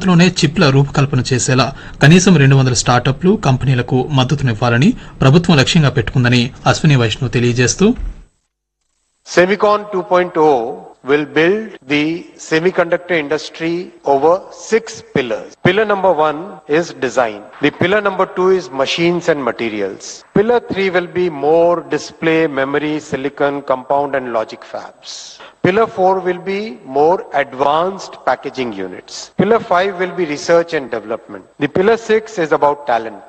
భారత్లోనే చిప్ల రూపకల్పన చేసేలా కనీసం రెండు వందల స్టార్టప్లు కంపెనీలకు మద్దతునివ్వాలని ప్రభుత్వం లక్ష్యంగా పెట్టుకుందని అశ్విని వైష్ణవ్ తెలియజేస్తూ Semicon 2.0 will build the semiconductor industry over six pillars. Pillar number one is design. The pillar number two is machines and materials. Pillar three will be more display, memory, silicon, compound and logic fabs. Pillar four will be more advanced packaging units. Pillar five will be research and development. The pillar six is about talent.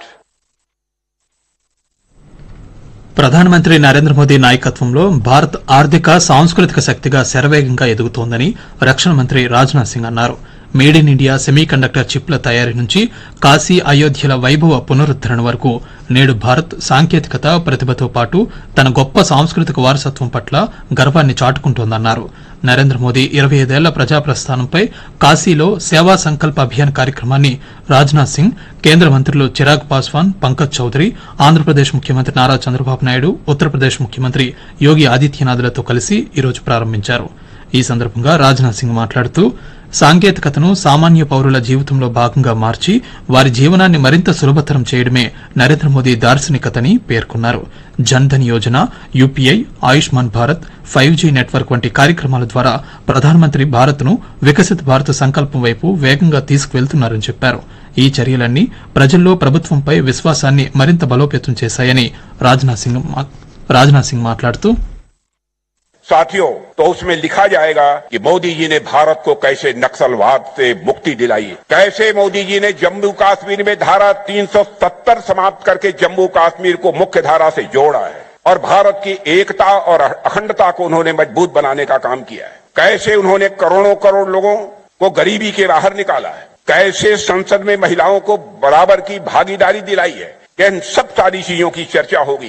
ప్రధానమంత్రి నరేంద్ర మోదీ నాయకత్వంలో భారత్ ఆర్థిక సాంస్కృతిక శక్తిగా శరవేగంగా ఎదుగుతోందని రక్షణ మంత్రి రాజ్నాథ్ సింగ్ అన్నారు made in India semi conductor చిప్ల తయారీ నుంచి కాశీ అయోధ్యల వైభవ పునరుద్దరణ వరకు నేడు భారత్ సాంకేతికత ప్రతిభతో పాటు తన గొప్ప సాంస్కృతిక వారసత్వం పట్ల గర్వాన్ని చాటుకుంటోందన్నారు నరేంద్ర మోదీ ఇరవై ఐదేళ్ల ప్రజాప్రస్థానంపై కాశీలో సేవా సంకల్ప అభియాన్ కార్యక్రమాన్ని రాజ్నాథ్ సింగ్ కేంద్ర మంత్రులు చిరాగ్ పాస్వాన్ పంకజ్ చౌదరి ఆంధ్రప్రదేశ్ ముఖ్యమంత్రి నారా చంద్రబాబు నాయుడు ఉత్తరప్రదేశ్ ముఖ్యమంత్రి యోగి ఆదిత్యనాథ్లతో కలిసి ఈరోజు ప్రారంభించారు ఈ సందర్భంగా రాజ్నాథ్ సింగ్ మాట్లాడుతూ సాంకేతికతను సామాన్య పౌరుల జీవితంలో భాగంగా మార్చి వారి జీవనాన్ని మరింత సులభతరం చేయడమే నరేంద్ర మోదీ దార్శనికతని పేర్కొన్నారు Jan Dhan Yojana UPI Ayushman Bharat five G network వంటి కార్యక్రమాల ద్వారా ప్రధానమంత్రి భారత్ను వికసిత్ భారత్ సంకల్పం వైపు వేగంగా తీసుకువెళ్తున్నారని చెప్పారు ఈ చర్యలన్నీ ప్రజల్లో ప్రభుత్వంపై విశ్వాసాన్ని మరింత బలోపేతం చేశాయని రాజ్నాథ్ సింగ్ మా- రాజ్నాథ్ సింగ్ మాట్లాడుతూ साथियों तो उसमें लिखा जाएगा कि मोदी जी ने भारत को कैसे नक्सलवाद से मुक्ति दिलाई कैसे मोदी जी ने जम्मू कश्मीर में धारा 370 समाप्त करके जम्मू कश्मीर को मुख्य धारा से जोड़ा है और भारत की एकता और अखंडता को उन्होंने मजबूत बनाने का काम किया है कैसे उन्होंने करोड़ों करोड़ लोगों को गरीबी के बाहर निकाला है कैसे संसद में महिलाओं को बराबर की भागीदारी दिलाई है कि इन सब सारी चीजों की चर्चा होगी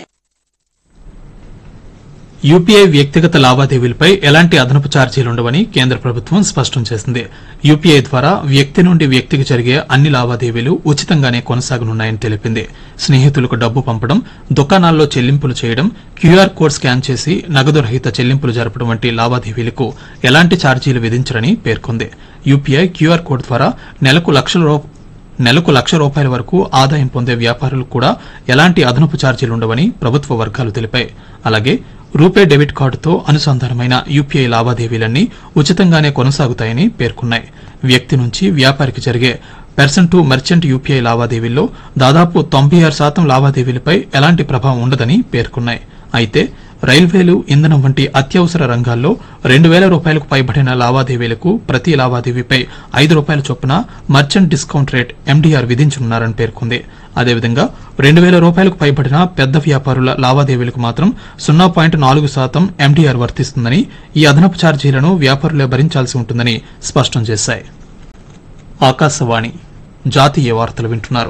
యూపీఐ వ్యక్తిగత లావాదేవీలపై ఎలాంటి అదనపు ఛార్జీలుండవని కేంద్ర ప్రభుత్వం స్పష్టం చేసింది యూపీఐ ద్వారా వ్యక్తి నుండి వ్యక్తికి జరిగే అన్ని లావాదేవీలు ఉచితంగానే కొనసాగనున్నాయని తెలిపింది స్నేహితులకు డబ్బు పంపడం దుకాణాల్లో చెల్లింపులు చేయడం క్యూఆర్ కోడ్ స్కాన్ చేసి నగదు రహిత చెల్లింపులు జరపడం వంటి లావాదేవీలకు ఎలాంటి ఛార్జీలు విధించరని పేర్కొంది యూపీఐ క్యూఆర్ కోడ్ ద్వారా నెలకు లక్షల రూ- నెలకు లక్ష రూపాయల వరకు ఆదాయం పొందే వ్యాపారులకు కూడా ఎలాంటి అదనపు ఛార్జీలుండవని ప్రభుత్వ వర్గాలు తెలిపాయి అలాగే రూపే డెబిట్ కార్డుతో అనుసంధానమైన యూపీఐ లావాదేవీలన్నీ ఉచితంగానే కొనసాగుతాయని పేర్కొన్నాయి వ్యక్తి నుంచి వ్యాపారికి జరిగే పెర్సన్ టు మర్చెంట్ యూపీఐ లావాదేవీల్లో దాదాపు తొంభై ఆరు శాతం లావాదేవీలపై ఎలాంటి ప్రభావం ఉండదని పేర్కొన్నాయి అయితే రైల్వేలు ఇంధనం వంటి అత్యవసర రంగాల్లో రెండు వేల రూపాయలకు పైబడిన లావాదేవీలకు ప్రతి లావాదేవీపై ఐదు రూపాయల చొప్పున మర్చెంట్ డిస్కౌంట్ రేట్ ఎండీఆర్ విధించనున్నారని పేర్కొంది అదేవిధంగా రెండు వేల రూపాయలకు పైబడిన పెద్ద వ్యాపారుల లావాదేవీలకు మాత్రం సున్నా పాయింట్ నాలుగు శాతం ఎండీఆర్ వర్తిస్తుందని ఈ అదనపు ఛార్జీలను వ్యాపారులే భరించాల్సి ఉంటుందని స్పష్టం చేశాయి ఆకాశవాణి జాతీయ వార్తలు వింటున్నారు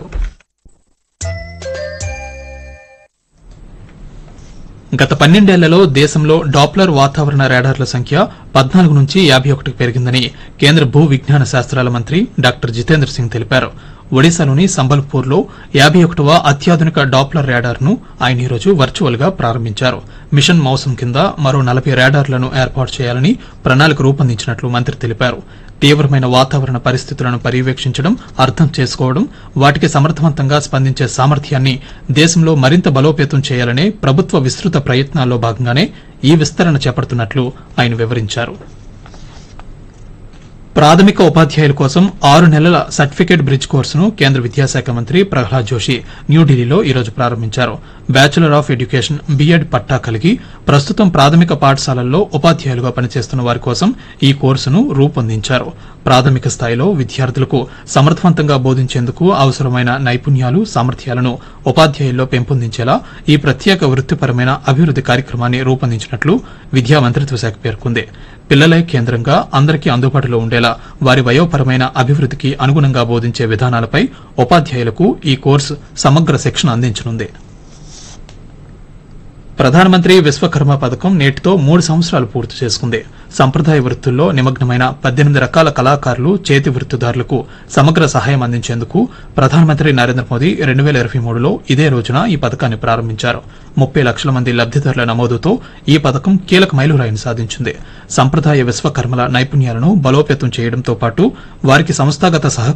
గత పన్నెండేళ్లలో దేశంలో డాప్లర్ వాతావరణ రాడార్ల సంఖ్య పద్నాలుగు నుంచి యాభై ఒకటికి పెరిగిందని కేంద్ర భూ విజ్ఞాన శాస్త్రాల మంత్రి డాక్టర్ జితేంద్ర సింగ్ తెలిపారు ఒడిశాలోని సంబల్పూర్లో యాభై ఒకటవ అత్యాధునిక డాప్లర్ రాడార్ను ఆయన ఈరోజు వర్చువల్ గా ప్రారంభించారు మిషన్ మౌసం కింద మరో నలభై రాడార్లను ఏర్పాటు చేయాలని ప్రణాళిక రూపొందించినట్లు మంత్రి తెలిపారు తీవ్రమైన వాతావరణ పరిస్థితులను పర్యవేక్షించడం అర్థం చేసుకోవడం వాటికి సమర్థవంతంగా స్పందించే సామర్థ్యాన్ని దేశంలో మరింత బలోపేతం చేయాలనే ప్రభుత్వ విస్తృత ప్రయత్నాల్లో భాగంగానే ఈ విస్తరణ చేపడుతున్నట్లు ఆయన వివరించారు ప్రాథమిక ఉపాధ్యాయుల కోసం ఆరు నెలల సర్టిఫికేట్ బ్రిడ్జ్ కోర్సును కేంద్ర విద్యాశాఖ మంత్రి ప్రహ్లాద్ జోషి న్యూఢిల్లీలో ఈరోజు ప్రారంభించారు బ్యాచులర్ ఆఫ్ ఎడ్యుకేషన్ బీఎడ్ పట్టా కలిగి ప్రస్తుతం ప్రాథమిక పాఠశాలల్లో ఉపాధ్యాయులుగా పనిచేస్తున్న వారి కోసం ఈ కోర్సును రూపొందించారు ప్రాథమిక స్థాయిలో విద్యార్థులకు సమర్థవంతంగా బోధించేందుకు అవసరమైన నైపుణ్యాలు సామర్థ్యాలను ఉపాధ్యాయుల్లో పెంపొందించేలా ఈ ప్రత్యేక వృత్తిపరమైన అభివృద్ది కార్యక్రమాన్ని రూపొందించినట్లు విద్యా మంత్రిత్వ శాఖ పేర్కొంది పిల్లలే కేంద్రంగా అందరికీ అందుబాటులో ఉండేలా వారి వయోపరమైన అభివృద్దికి అనుగుణంగా బోధించే విధానాలపై ఉపాధ్యాయులకు ఈ కోర్సు సమగ్ర శిక్షణ అందించనుంది ప్రధానమంత్రి విశ్వకర్మ పథకం నేటితో మూడు సంవత్సరాలు పూర్తి చేసుకుంది సంప్రదాయ వృత్తుల్లో నిమగ్నమైన పద్దెనిమిది రకాల కళాకారులు చేతి వృత్తిదారులకు సమగ్ర సహాయం అందించేందుకు ప్రధానమంత్రి నరేంద్ర మోదీ రెండు వేల ఇరవై మూడులో ఇదే రోజున ఈ పథకాన్ని ప్రారంభించారు ముప్పై లక్షల మంది లబ్దిదారుల నమోదుతో ఈ పథకం కీలక మైలురాయిని సాధించింది సంప్రదాయ విశ్వకర్మల నైపుణ్యాలను బలోపేతం చేయడంతో పాటు వారికి సంస్థాగత సహకారం